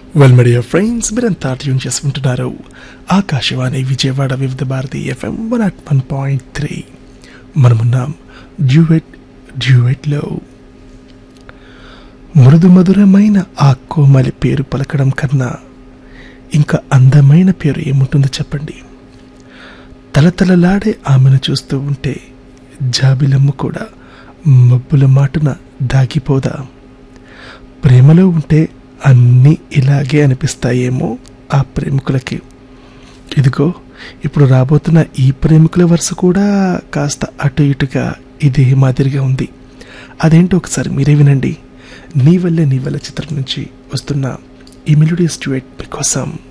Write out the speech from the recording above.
well media friends మీరంతా tune చేసుకుంటున్నారు Akashvani Vijayawada Vividh Bharati FM one at one point three మనమున్నాం duet డ్యూయెట్లో మృదు మధురమైన ఆ కోమలి పేరు పలకడం కన్నా ఇంకా అందమైన పేరు ఏముంటుందో చెప్పండి తలతలలాడే ఆమెను చూస్తూ ఉంటే జాబిలమ్మ కూడా మబ్బుల మాటున దాగిపోదా ప్రేమలో ఉంటే అన్నీ ఇలాగే అనిపిస్తాయేమో ఆ ప్రేమికులకి ఇదిగో ఇప్పుడు రాబోతున్న ఈ ప్రేమికుల వరుస కూడా కాస్త అటు ఇటుగా ఇదే మాదిరిగా ఉంది అదేంటో ఒకసారి మీరే వినండి నీ వల్లే నీ వల్ల చిత్రం నుంచి వస్తున్న ఈ మెలోడియస్ డ్యూయట్ మీకోసం